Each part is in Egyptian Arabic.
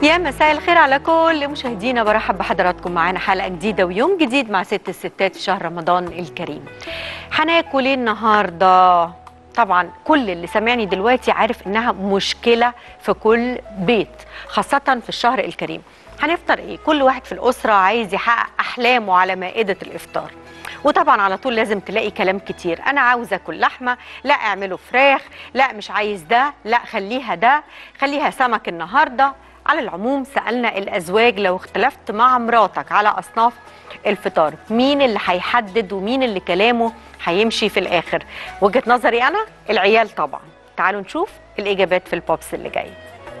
يا مساء الخير على كل مشاهدينا برحب بحضراتكم معانا حلقه جديده ويوم جديد مع ست الستات في شهر رمضان الكريم هناكل ايه النهارده طبعا كل اللي سامعني دلوقتي عارف انها مشكله في كل بيت خاصه في الشهر الكريم هنفطر ايه كل واحد في الاسره عايز يحقق احلامه على مائده الافطار وطبعا على طول لازم تلاقي كلام كتير انا عاوز اكل لحمه لا اعمله فراخ لا مش عايز ده لا خليها ده خليها سمك النهارده على العموم سالنا الازواج لو اختلفت مع مراتك على اصناف الفطار مين اللي هيحدد ومين اللي كلامه هيمشي في الاخر وجهه نظري انا العيال طبعا تعالوا نشوف الاجابات في البوبس اللي جاي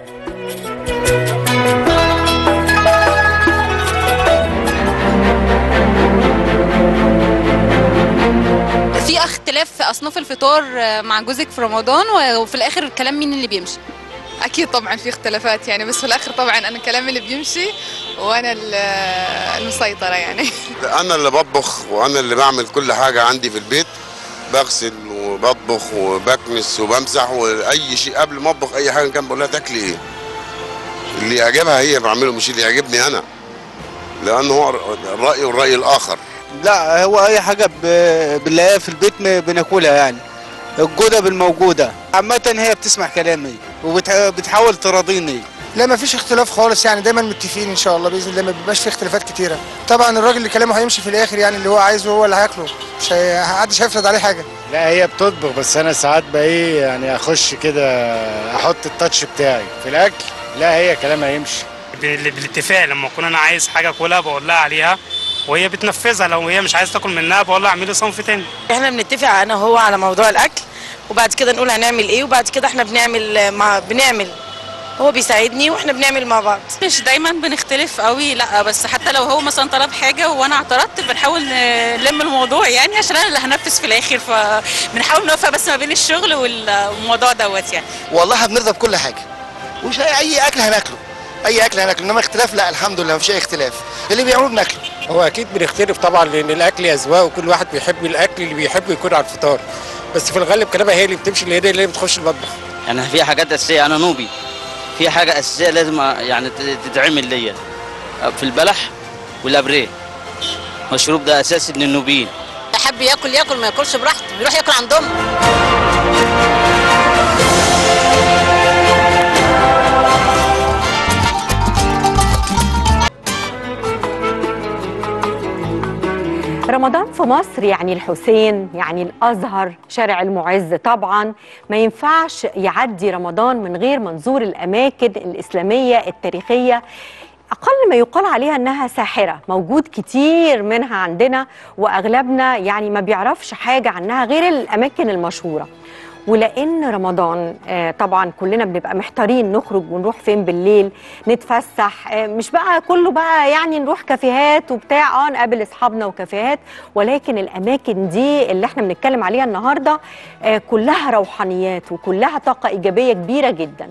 في اختلاف في اصناف الفطار مع جوزك في رمضان وفي الاخر الكلام مين اللي بيمشي اكيد طبعا في اختلافات يعني بس في الاخر طبعا انا كلامي اللي بيمشي وانا ال- المسيطره يعني انا اللي بطبخ وانا اللي بعمل كل حاجه عندي في البيت بغسل وبطبخ وبكنس وبمسح واي شيء قبل ما اطبخ اي حاجه كان بقول لها تاكلي ايه اللي يعجبها هي بعمله مش اللي يعجبني انا لان هو الراي والراي الاخر لا هو اي حاجه ب- بنلاقيها في البيت م- بناكلها يعني الجودة بالموجودة عامة هي بتسمع كلامي وبتحاول تراضيني لا ما فيش اختلاف خالص يعني دايما متفقين ان شاء الله باذن الله ما بيبقاش في اختلافات كتيره طبعا الراجل اللي كلامه هيمشي في الاخر يعني اللي هو عايزه هو اللي هياكله مش هي- محدش هيفرض عليه حاجه لا هي بتطبخ بس انا ساعات بقى ايه يعني اخش كده احط التاتش بتاعي في الاكل لا هي كلامها يمشي بال- بالاتفاق لما اكون انا عايز حاجه اكلها بقول لها عليها وهي بتنفذها لو هي مش عايزه تاكل منها بقول لها اعملي صنف تاني احنا بنتفق انا وهو على موضوع الاكل وبعد كده نقول هنعمل ايه وبعد كده احنا بنعمل مع بنعمل هو بيساعدني واحنا بنعمل مع بعض مش دايما بنختلف قوي لا بس حتى لو هو مثلا طلب حاجه وانا اعترضت بنحاول نلم الموضوع يعني عشان انا اللي هنفذ في الاخر فبنحاول نوفق بس ما بين الشغل والموضوع دوت يعني والله احنا بنرضى بكل حاجه ومش اي اكل هناكله اي اكل هناكله انما اختلاف لا الحمد لله مفيش اي اختلاف اللي بيعملوه بناكله هو اكيد بنختلف طبعا لان الاكل اذواق وكل واحد بيحب الاكل اللي بيحبه يكون على الفطار بس في الغالب كلامها هي اللي بتمشي اللي هي اللي بتخش المطبخ يعني في حاجات اساسيه انا نوبي في حاجه اساسيه لازم يعني تتعمل ليا في البلح والابريه مشروب ده اساسي من النوبيين حب ياكل ياكل ما ياكلش براحته بيروح ياكل عندهم رمضان في مصر يعني الحسين يعني الازهر شارع المعز طبعا ما ينفعش يعدي رمضان من غير ما نزور الاماكن الاسلاميه التاريخيه اقل ما يقال عليها انها ساحره موجود كتير منها عندنا واغلبنا يعني ما بيعرفش حاجه عنها غير الاماكن المشهوره ولان رمضان آه، طبعا كلنا بنبقى محتارين نخرج ونروح فين بالليل نتفسح آه، مش بقى كله بقى يعني نروح كافيهات وبتاع اه نقابل اصحابنا وكافيهات ولكن الاماكن دي اللي احنا بنتكلم عليها النهارده آه، كلها روحانيات وكلها طاقه ايجابيه كبيره جدا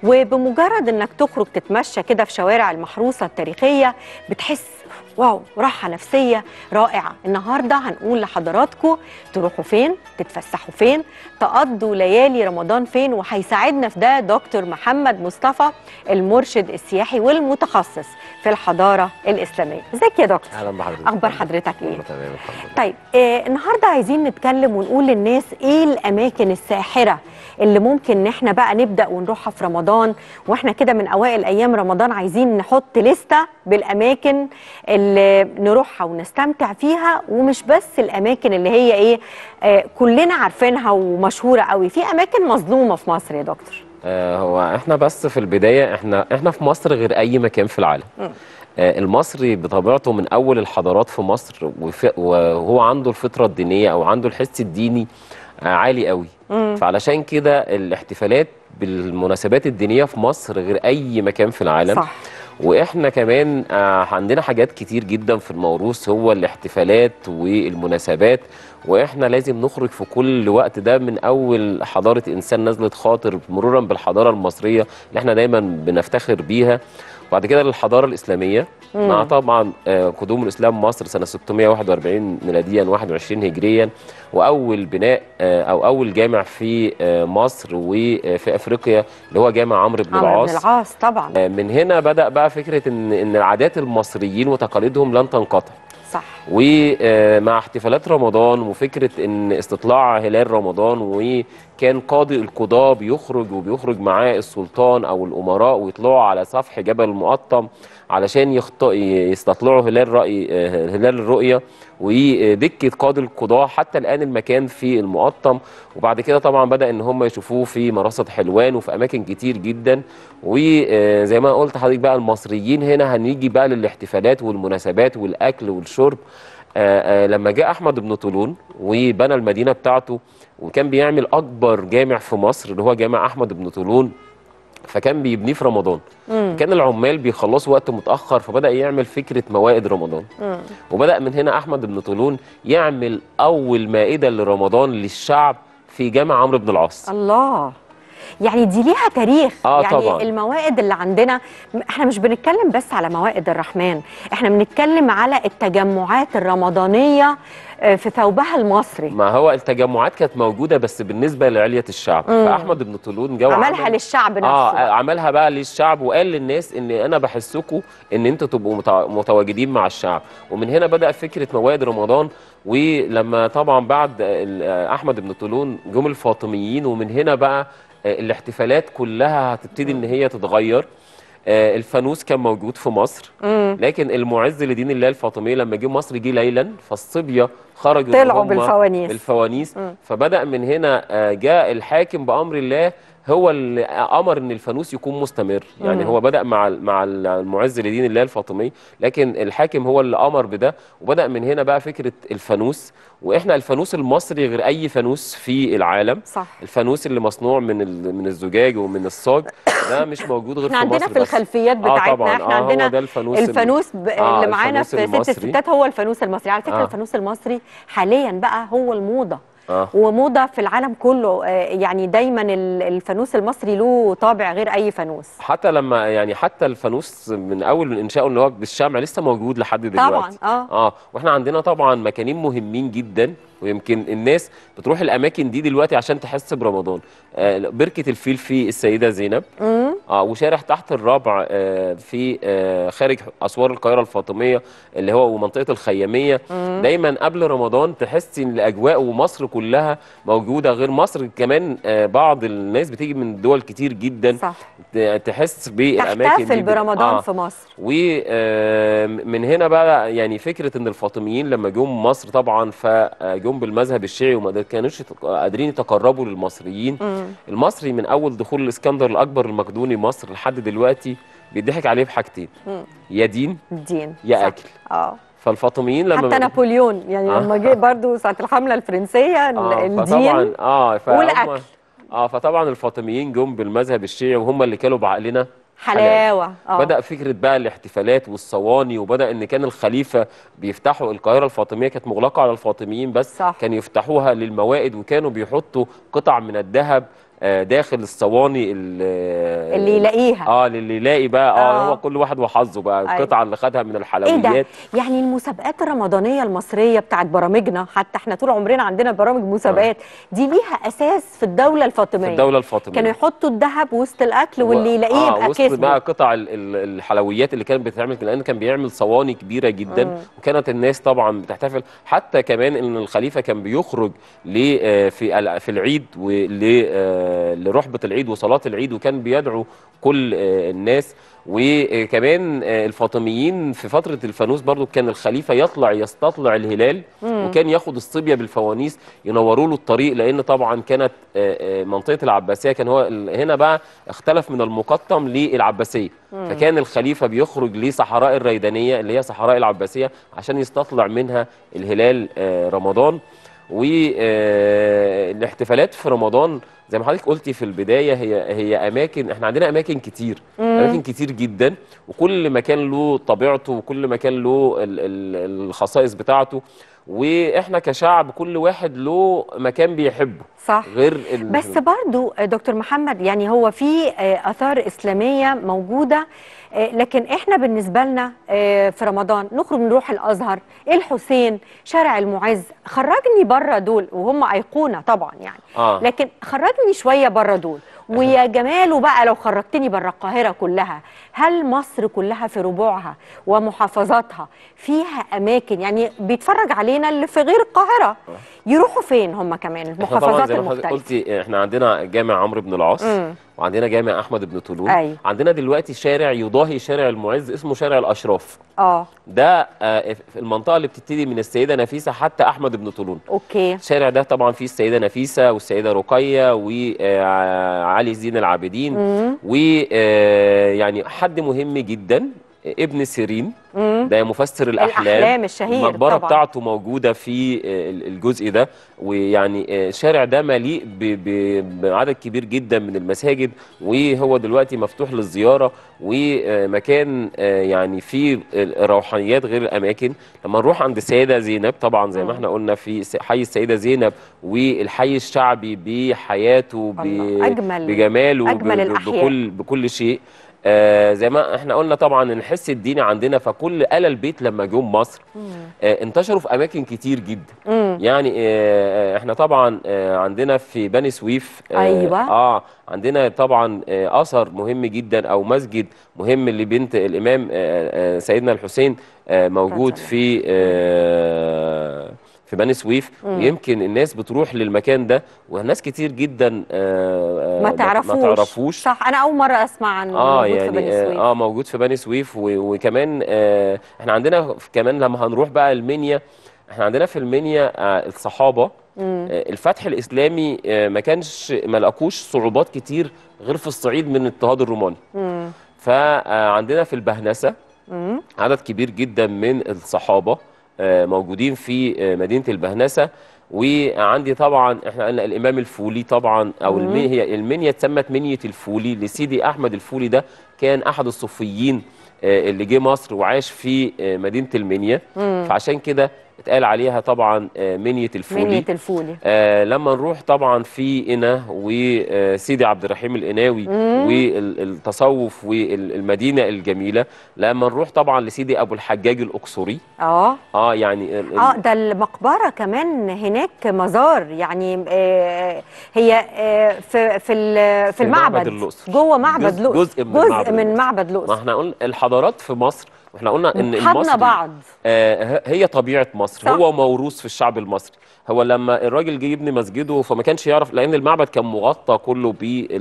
وبمجرد انك تخرج تتمشى كده في شوارع المحروسه التاريخيه بتحس واو راحه نفسيه رائعه النهارده هنقول لحضراتكم تروحوا فين تتفسحوا فين تقضوا ليالي رمضان فين وهيساعدنا في ده دكتور محمد مصطفى المرشد السياحي والمتخصص في الحضاره الاسلاميه ازيك يا دكتور اهلا بحضرتك اخبار حضرتك ايه كله تمام الحمد لله طيب آه النهارده عايزين نتكلم ونقول للناس ايه الاماكن الساحره اللي ممكن ان احنا بقى نبدا ونروحها في رمضان واحنا كده من اوائل ايام رمضان عايزين نحط لسته بالاماكن اللي نروحها ونستمتع فيها ومش بس الاماكن اللي هي ايه آه كلنا عارفينها ومشهوره قوي في اماكن مظلومه في مصر يا دكتور آه هو احنا بس في البدايه احنا احنا في مصر غير اي مكان في العالم مم. آه المصري بطبيعته من اول الحضارات في مصر وف- وهو عنده الفطره الدينيه او عنده الحس الديني آه عالي قوي مم. فعلشان كده الاحتفالات بالمناسبات الدينيه في مصر غير اي مكان في العالم صح واحنا كمان آه، عندنا حاجات كتير جدا في الموروث هو الاحتفالات والمناسبات واحنا لازم نخرج في كل وقت ده من اول حضاره انسان نزلت خاطر مرورا بالحضاره المصريه اللي احنا دايما بنفتخر بيها بعد كده للحضاره الاسلاميه مم. مع طبعا آه، قدوم الاسلام مصر سنه 641 ميلاديا 21 هجريا واول بناء آه، او اول جامع في آه، مصر وفي افريقيا اللي هو جامع عمرو بن عمرو بن العاص العاص طبعا آه، من هنا بدا بقى فكره ان ان عادات المصريين وتقاليدهم لن تنقطع صح ومع احتفالات رمضان وفكره ان استطلاع هلال رمضان وكان قاضي القضاه بيخرج وبيخرج معاه السلطان او الامراء ويطلعوا على سفح جبل المقطم علشان يخط... يستطلعوا هلال رأي آه، هلال الرؤيه ودكه قاضي القضاه حتى الان المكان في المقطم وبعد كده طبعا بدا ان هم يشوفوه في مراصد حلوان وفي اماكن كتير جدا وزي ما قلت حضرتك بقى المصريين هنا هنيجي بقى للاحتفالات والمناسبات والاكل والشرب آه، آه، لما جاء احمد بن طولون وبنى المدينه بتاعته وكان بيعمل اكبر جامع في مصر اللي هو جامع احمد بن طولون فكان بيبنيه في رمضان مم. كان العمال بيخلصوا وقت متاخر فبدا يعمل فكره موائد رمضان وبدا من هنا احمد بن طولون يعمل اول مائده لرمضان للشعب في جامع عمرو بن العاص الله يعني دي ليها تاريخ آه يعني طبعاً. الموائد اللي عندنا احنا مش بنتكلم بس على موائد الرحمن احنا بنتكلم على التجمعات الرمضانية آه، في ثوبها المصري ما هو التجمعات كانت موجوده بس بالنسبه لعليه الشعب مم. فاحمد بن طولون جو عملها عمل- للشعب نفسه اه بقى. عملها بقى للشعب وقال للناس ان انا بحسكم ان انتوا تبقوا متع- متواجدين مع الشعب ومن هنا بدا فكره موائد رمضان ولما طبعا بعد ال- آه، احمد بن طولون جم الفاطميين ومن هنا بقى آه، الاحتفالات كلها هتبتدي ان هي تتغير آه، الفانوس كان موجود في مصر مم. لكن المعز لدين الله الفاطميه لما جه مصر جه ليلا فالصبيه خرجوا إن طلعوا هم بالفوانيس. بالفوانيس مم. فبدا من هنا آه، جاء الحاكم بامر الله هو اللي امر ان الفانوس يكون مستمر يعني مم. هو بدا مع ال- مع ال- المعز لدين الله الفاطمي لكن الحاكم هو اللي امر بده وبدا من هنا بقى فكره الفانوس واحنا الفانوس المصري غير اي فانوس في العالم صح الفانوس اللي مصنوع من ال- من الزجاج ومن الصاج ده مش موجود غير احنا في عندنا مصر في بس. الخلفيات آه بتاعتنا طبعاً. احنا آه هو عندنا ده الفانوس ال- الفانوس ب... آه اللي معانا الفانوس في ست المصري. الستات هو الفانوس المصري على فكره آه. الفانوس المصري حاليا بقى هو الموضه اه وموضه في العالم كله آه، يعني دايما ال- الفانوس المصري له طابع غير اي فانوس حتى لما يعني حتى الفانوس من اول من انشائه اللي هو بالشمع لسه موجود لحد دلوقتي طبعاً، آه. اه واحنا عندنا طبعا مكانين مهمين جدا ويمكن الناس بتروح الاماكن دي دلوقتي عشان تحس برمضان آه بركه الفيل في السيده زينب مم. اه وشارع تحت الرابع آه في آه خارج اسوار القاهره الفاطميه اللي هو ومنطقه الخياميه مم. دايما قبل رمضان تحس ان الاجواء ومصر كلها موجوده غير مصر كمان آه بعض الناس بتيجي من دول كتير جدا صح. ت- تحس بالاماكن تحتفل دي برمضان في مصر ومن هنا بقى يعني فكره ان الفاطميين لما جم مصر طبعا فجم بالمذهب الشيعي وما كانوش يتق- قادرين يتقربوا للمصريين مم. المصري من اول دخول الاسكندر الاكبر المقدوني مصر لحد دلوقتي بيضحك عليه بحاجتين مم. يا دين الدين يا صح. اكل اه فالفاطميين لما حتى نابليون يعني آه. لما جه برضه ساعه الحمله الفرنسيه ال- آه الدين فطبعا اه فهم- والأكل. اه فطبعا الفاطميين جم بالمذهب الشيعي وهم اللي كانوا بعقلنا حلاوه اه بدأ فكرة بقى الاحتفالات والصواني وبدأ إن كان الخليفة بيفتحوا القاهرة الفاطمية كانت مغلقة على الفاطميين بس صح. كانوا يفتحوها للموائد وكانوا بيحطوا قطع من الذهب آه، داخل الصواني ال- اللي يلاقيها. اه اللي يلاقي بقى اه, آه. هو كل واحد وحظه بقى أيوة. القطعة اللي خدها من ايه ده الحلويات يعني المسابقات الرمضانيه المصريه بتاعت برامجنا حتى احنا طول عمرنا عندنا برامج مسابقات دي ليها اساس في الدوله الفاطميه في الدولة الفاطمية كانوا يحطوا الذهب وسط الاكل واللي و- يلاقيه آه يبقى وسط كسبه بقى قطع ال- ال- الحلويات اللي كانت بتتعمل لان كان بيعمل صواني كبيره جدا مم. وكانت الناس طبعا بتحتفل حتى كمان ان الخليفه كان بيخرج ل آه، في ال- في العيد ول آه، لرحبه العيد وصلاه العيد وكان بيدعو كل آه، الناس وكمان آه، الفاطميين في فتره الفانوس برضو كان الخليفه يطلع يستطلع الهلال مم. وكان ياخد الصبيه بالفوانيس ينوروا له الطريق لان طبعا كانت آه، آه، منطقه العباسيه كان هو ال- هنا بقى اختلف من المقطم للعباسيه مم. فكان الخليفه بيخرج لصحراء الريدانيه اللي هي صحراء العباسيه عشان يستطلع منها الهلال آه، رمضان والاحتفالات في رمضان زي ما حضرتك قلتي في البدايه هي هي اماكن احنا عندنا اماكن كتير مم. اماكن كتير جدا وكل مكان له طبيعته وكل مكان له ال- ال- الخصائص بتاعته واحنا كشعب كل واحد له مكان بيحبه صح غير ال... بس برضو آه، دكتور محمد يعني هو في آه، آثار إسلامية موجودة آه، لكن احنا بالنسبة لنا آه، في رمضان نخرج نروح الأزهر الحسين شارع المعز خرجني بره دول وهم أيقونة طبعا يعني آه. لكن خرجني شوية بره دول ويا جماله بقى لو خرجتني بره القاهرة كلها هل مصر كلها في ربوعها ومحافظاتها فيها أماكن يعني بيتفرج علينا اللي في غير القاهرة يروحوا فين هم كمان احنا طبعا المحافظات زي ما حضرتك المختلفة قلتي احنا عندنا جامع عمرو بن العاص مم. وعندنا جامع احمد بن طولون أيوة. عندنا دلوقتي شارع يضاهي شارع المعز اسمه شارع الاشراف اه ده آه، في المنطقه اللي بتبتدي من السيده نفيسه حتى احمد بن طولون اوكي الشارع ده طبعا فيه السيده نفيسه والسيده رقيه وعلي زين العابدين مم. ويعني حد مهم جدا ابن سيرين مم. ده مفسر الاحلام الأحلام الشهير المقبره طبعاً. بتاعته موجوده في آه، الجزء ده ويعني آه، الشارع ده مليء ب- ب- بعدد كبير جدا من المساجد وهو دلوقتي مفتوح للزياره ومكان آه، يعني فيه روحانيات غير الاماكن لما نروح عند السيده زينب طبعا زي ما احنا قلنا في س- حي السيده زينب والحي الشعبي بحياته ب- الله، أجمل- بجماله أجمل ب- ب- الأحياء. بكل بكل شيء آه زي ما احنا قلنا طبعا الحس الديني عندنا فكل آل البيت لما جم مصر آه انتشروا في اماكن كتير جدا مم. يعني آه احنا طبعا آه عندنا في بني سويف آه أيوة. اه عندنا طبعا آه اثر مهم جدا او مسجد مهم لبنت الامام آه آه سيدنا الحسين آه موجود في آه في بني سويف مم. ويمكن الناس بتروح للمكان ده وناس كتير جدا آه آه ما تعرفوش ما تعرفوش صح انا اول مره اسمع عن اه موجود في يعني بني سويف اه موجود في بني سويف و- وكمان آه احنا عندنا في- كمان لما هنروح بقى المنيا احنا عندنا في المنيا آه الصحابه مم. آه الفتح الاسلامي آه ما كانش ما لقوش صعوبات كتير غير في الصعيد من الاضطهاد الروماني مم. فعندنا في البهنسه مم. عدد كبير جدا من الصحابه آه، موجودين في آه، مدينه البهنسه وعندي طبعا احنا قلنا الامام الفولي طبعا او مم. المي هي المنيا اتسمت منيه الفولي لسيدي احمد الفولي ده كان احد الصوفيين آه، اللي جه مصر وعاش في آه، مدينه المنيا مم. فعشان كده اتقال عليها طبعا آه، منيه الفولي منية الفولي آه لما نروح طبعا في قنا وسيدي عبد الرحيم القناوي مم. والتصوف والمدينه الجميله لما نروح طبعا لسيدي ابو الحجاج الاقصري اه اه يعني ال- ال- اه ده المقبره كمان هناك مزار يعني آه هي آه في في ال- في المعبد الأقصر. جوه معبد جزء- الأقصر جزء من جزء معبد من الأقصر. معبد ما الاقصر احنا قلنا الحضارات في مصر واحنا قلنا ان حضنا المصري بعض آه ه- هي طبيعه مصر صح. هو موروث في الشعب المصري هو لما الراجل جه يبني مسجده فما كانش يعرف لان المعبد كان مغطى كله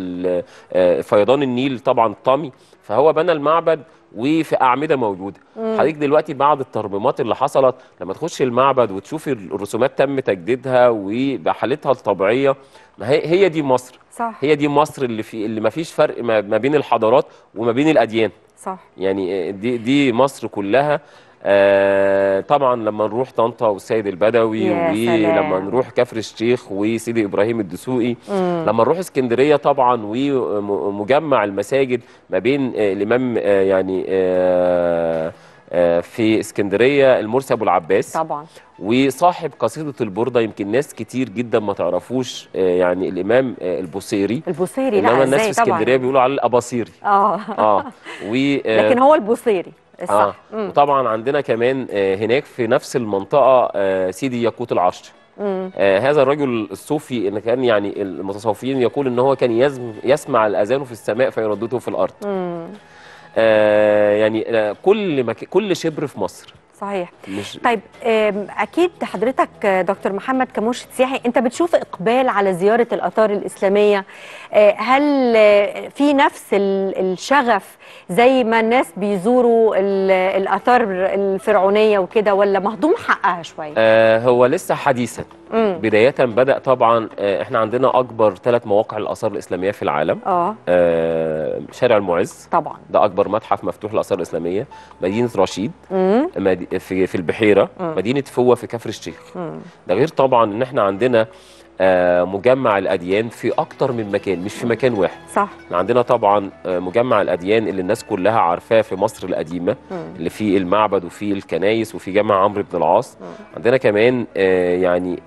بفيضان النيل طبعا الطمي فهو بنى المعبد وفي اعمده موجوده مم. حضرتك دلوقتي بعد الترميمات اللي حصلت لما تخش المعبد وتشوفي الرسومات تم تجديدها وبحالتها الطبيعيه ما هي هي دي مصر صح هي دي مصر اللي في اللي ما فيش فرق ما ما بين الحضارات وما بين الاديان صح يعني دي دي مصر كلها آه طبعا لما نروح طنطا والسيد البدوي يا ولما سلام. نروح كفر الشيخ وسيدي ابراهيم الدسوقي مم. لما نروح اسكندريه طبعا ومجمع المساجد ما بين آه الامام آه يعني آه آه في اسكندريه المرسي ابو العباس طبعا وصاحب قصيده البرده يمكن ناس كتير جدا ما تعرفوش آه يعني الامام آه البوصيري البوصيري انما لا الناس ازاي في اسكندريه طبعا بيقولوا عليه الاباصيري اه اه و آه، لكن هو البوصيري اه الصح مم. وطبعا عندنا كمان آه هناك في نفس المنطقه آه سيدي ياقوت العشر مم. آه هذا الرجل الصوفي اللي كان يعني المتصوفين يقول ان هو كان يزم يسمع الاذان في السماء فيردده في الارض مم. آه يعني آه كل مك... كل شبر في مصر صحيح مش طيب آم، اكيد حضرتك آه، دكتور محمد كمرشد سياحي انت بتشوف اقبال على زياره الاثار الاسلاميه آه، هل آه، في نفس ال- الشغف زي ما الناس بيزوروا ال- الاثار الفرعونيه وكده ولا مهضوم حقها شويه آه هو لسه حديثا مم. بداية بدأ طبعا آه احنا عندنا أكبر ثلاث مواقع الآثار الإسلامية في العالم اه آه شارع المعز طبعا ده أكبر متحف مفتوح للآثار الإسلامية مدينة رشيد مم. مدي- في في البحيرة مم. مدينة فوة في كفر الشيخ مم. ده غير طبعا ان احنا عندنا آه، مجمع الاديان في اكتر من مكان مش في مكان واحد صح احنا عندنا طبعا آه، مجمع الاديان اللي الناس كلها عارفاه في مصر القديمه مم. اللي فيه المعبد وفيه الكنايس وفيه جامع عمرو بن العاص عندنا كمان آه، يعني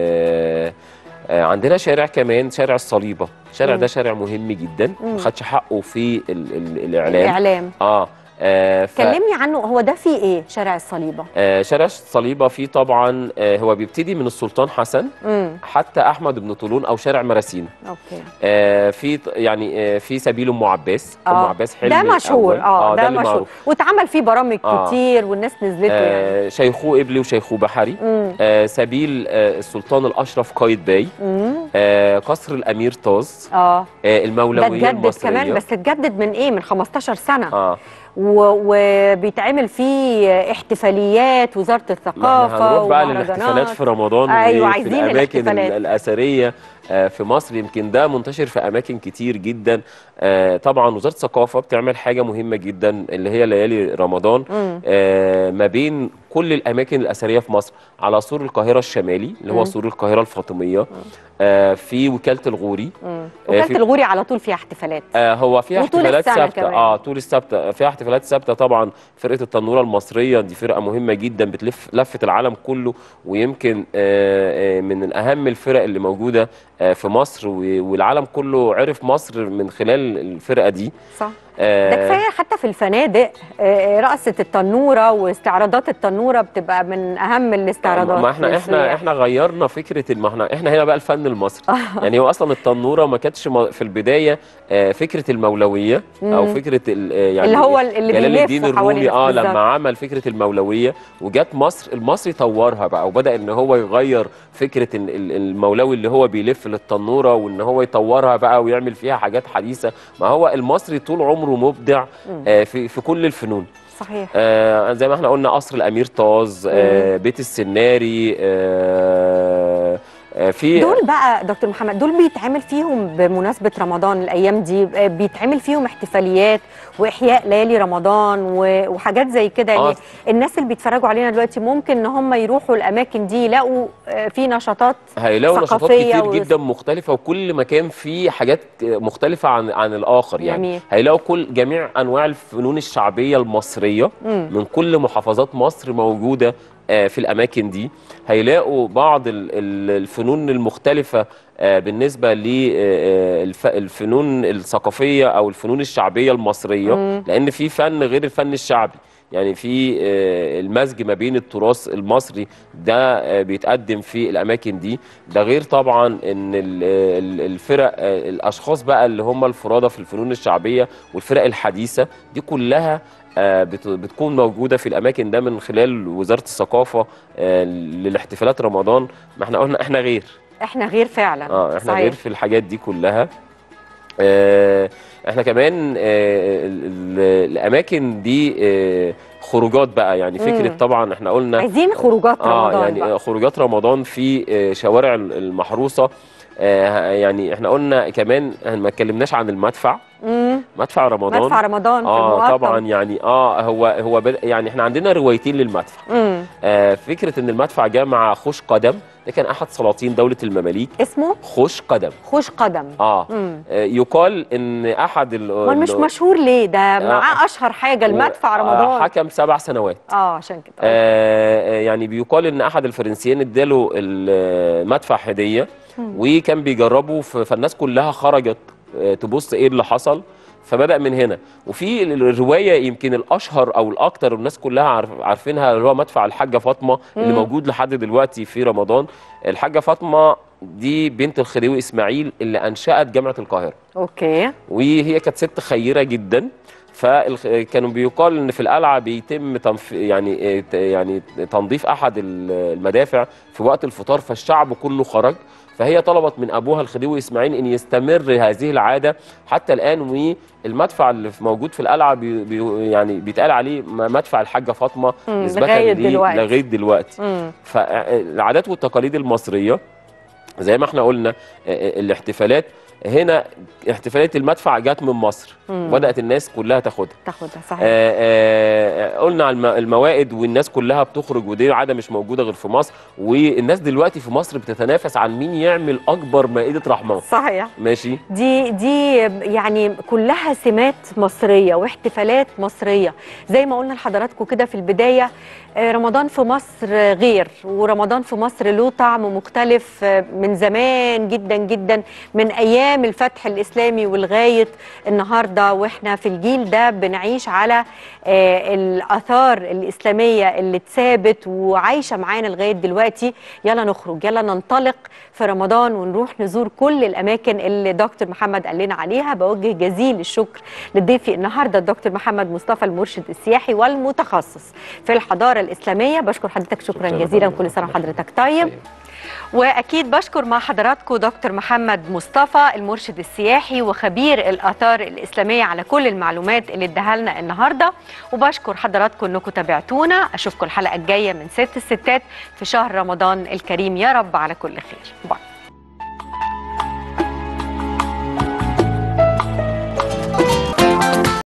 آه، آه، عندنا شارع كمان شارع الصليبه الشارع مم. ده شارع مهم جدا مم. ما خدش حقه في ال ال الاعلام الاعلام اه, آه ف... كلمني عنه هو ده فيه ايه شارع الصليبه آه شارع الصليبه فيه طبعا آه هو بيبتدي من السلطان حسن امم حتى احمد بن طولون او شارع مراسينا اوكي آه في ط- يعني آه في سبيل ام عباس ام آه، عباس حلمي ده مشهور الأول. اه, ده, اللي مشهور معروف. واتعمل فيه برامج آه. كتير والناس نزلته يعني آه شيخو ابلي وشيخو بحري مم. آه سبيل آه السلطان الاشرف قايد باي مم. آه قصر الامير طاز اه آه ده المولويه اتجدد المصريه كمان بس اتجدد من ايه من 15 سنه اه و- وبيتعمل فيه احتفاليات وزاره ما الثقافه احنا هنروح بقى ومهرجانات. للاحتفالات في رمضان أيوة، وفي عايزين الاماكن الاحتفالات. ال- الاثريه آه، في مصر يمكن ده منتشر في اماكن كتير جدا آه، طبعا وزاره الثقافه بتعمل حاجه مهمه جدا اللي هي ليالي رمضان مم. آه، ما بين كل الاماكن الاثريه في مصر على سور القاهره الشمالي اللي مم. هو سور القاهره الفاطميه آه، في وكاله الغوري مم. آه، وكاله في- الغوري على طول فيها احتفالات آه هو فيها وطول احتفالات السنة ثابته كمان. اه طول السبت فيها احتفالات ثابته طبعا فرقه التنوره المصريه دي فرقه مهمه جدا بتلف لفه العالم كله ويمكن آه آه من اهم الفرق اللي موجوده آه في مصر و- والعالم كله عرف مصر من خلال الفرقه دي صح آه ده كفايه حتى في الفنادق آه، رقصه التنوره واستعراضات التنوره بتبقى من اهم الاستعراضات ما احنا احنا للسياح. احنا غيرنا فكره الم- ما احنا احنا هنا بقى الفن المصري يعني هو اصلا التنوره ما كانتش م- في البدايه آه، فكره المولويه او مم. فكره ال- آه، يعني اللي هو اللي جلال بيلف الدين حوالين الرومي اه بالظبط. لما عمل فكره المولويه وجات مصر المصري طورها بقى وبدا ان هو يغير فكره ال- ال- المولوي اللي هو بيلف للتنوره وان هو يطورها بقى ويعمل فيها حاجات حديثه ما هو المصري طول عمره مبدع مم. آه، في في كل الفنون صحيح آه زي ما احنا قلنا قصر الامير طاز آه بيت السناري آه آه في دول بقى دكتور محمد دول بيتعمل فيهم بمناسبة رمضان الأيام دي آه، بيتعمل فيهم احتفاليات وإحياء ليالي رمضان و- وحاجات زي كده يعني آه. الناس اللي بيتفرجوا علينا دلوقتي ممكن إن هم يروحوا الأماكن دي يلاقوا آه، في نشاطات هيلاقوا نشاطات ثقافية كتير و- جدا مختلفة وكل مكان فيه حاجات مختلفة عن عن الآخر يعني جميل. هيلاقوا كل جميع أنواع الفنون الشعبية المصرية مم. من كل محافظات مصر موجودة آه، في الأماكن دي هيلاقوا بعض ال- ال- الفنون المختلفة آه، بالنسبة للفنون الثقافية أو الفنون الشعبية المصرية مم. لأن في فن غير الفن الشعبي يعني في آه، المزج ما بين التراث المصري ده آه، بيتقدم في الاماكن دي ده غير طبعا ان ال- ال- الفرق آه، الاشخاص بقى اللي هم الفرادة في الفنون الشعبيه والفرق الحديثه دي كلها آه، بت- بتكون موجوده في الاماكن ده من خلال وزاره الثقافه آه، للاحتفالات رمضان ما احنا قلنا احنا غير إحنا غير فعلا اه احنا صحيح. غير في الحاجات دي كلها آه احنا كمان آه ال- ال- الاماكن دي آه خروجات بقى يعني فكره مم. طبعا احنا قلنا عايزين خروجات اه رمضان يعني بقى. آه، خروجات رمضان في آه شوارع المحروسه آه يعني احنا قلنا كمان آه، ما اتكلمناش عن المدفع مم. مدفع رمضان مدفع رمضان في اه المقطم. طبعا يعني اه هو هو بد- يعني احنا عندنا روايتين للمدفع مم. آه فكره ان المدفع جاء مع خوش قدم ده كان احد سلاطين دوله المماليك اسمه خوش قدم خوش قدم اه مم. آه، يقال ان احد ال امال مش ال- مشهور ليه ده معاه اشهر حاجه المدفع آه، رمضان حكم سبع سنوات اه عشان كده آه آه، يعني بيقال ان احد الفرنسيين اداله المدفع هديه مم. وكان بيجربه ف- فالناس كلها خرجت آه، تبص ايه اللي حصل فبدا من هنا وفي الروايه يمكن الاشهر او الاكثر والناس كلها عارف عارفينها اللي هو مدفع الحاجه فاطمه اللي مم. موجود لحد دلوقتي في رمضان الحاجه فاطمه دي بنت الخديوي اسماعيل اللي انشات جامعه القاهره اوكي وهي كانت ست خيره جدا فكانوا بيقال ان في القلعه بيتم تنف... يعني آه، ت- يعني تنظيف احد ال- المدافع في وقت الفطار فالشعب كله خرج فهي طلبت من ابوها الخديوي اسماعيل ان يستمر هذه العاده حتى الان والمدفع اللي في- موجود في القلعه بي... بي... يعني بيتقال عليه م- مدفع الحاجه فاطمه مم، نسبه لغاية ليه دلوقتي. لغايه دلوقتي مم. فالعادات والتقاليد المصريه زي ما احنا قلنا آه، آه، الاحتفالات هنا احتفاليه المدفع جت من مصر مم. وبدات الناس كلها تاخدها تاخدها صحيح آه، آه، قلنا على الم- الموائد والناس كلها بتخرج ودي عاده مش موجوده غير في مصر والناس دلوقتي في مصر بتتنافس عن مين يعمل اكبر مائده رحمن صحيح ماشي دي دي يعني كلها سمات مصريه واحتفالات مصريه زي ما قلنا لحضراتكم كده في البدايه آه، رمضان في مصر غير ورمضان في مصر له طعم مختلف آه، من زمان جدا جدا من ايام الفتح الاسلامي ولغايه النهارده واحنا في الجيل ده بنعيش على آه، الاثار الاسلاميه اللي اتثابت وعايشه معانا لغايه دلوقتي يلا نخرج يلا ننطلق في رمضان ونروح نزور كل الاماكن اللي دكتور محمد قال لنا عليها بوجه جزيل الشكر لضيفي النهارده الدكتور محمد مصطفى المرشد السياحي والمتخصص في الحضاره الاسلاميه بشكر حضرتك شكرا شكراً جزيلا لحضرتك. كل سنه وحضرتك طيب واكيد بشكر مع حضراتكم دكتور محمد مصطفى المرشد السياحي وخبير الاثار الاسلاميه على كل المعلومات اللي اداها لنا النهارده وبشكر حضراتكم انكم تابعتونا اشوفكم الحلقه الجايه من ست الستات في شهر رمضان الكريم يا رب على كل خير باي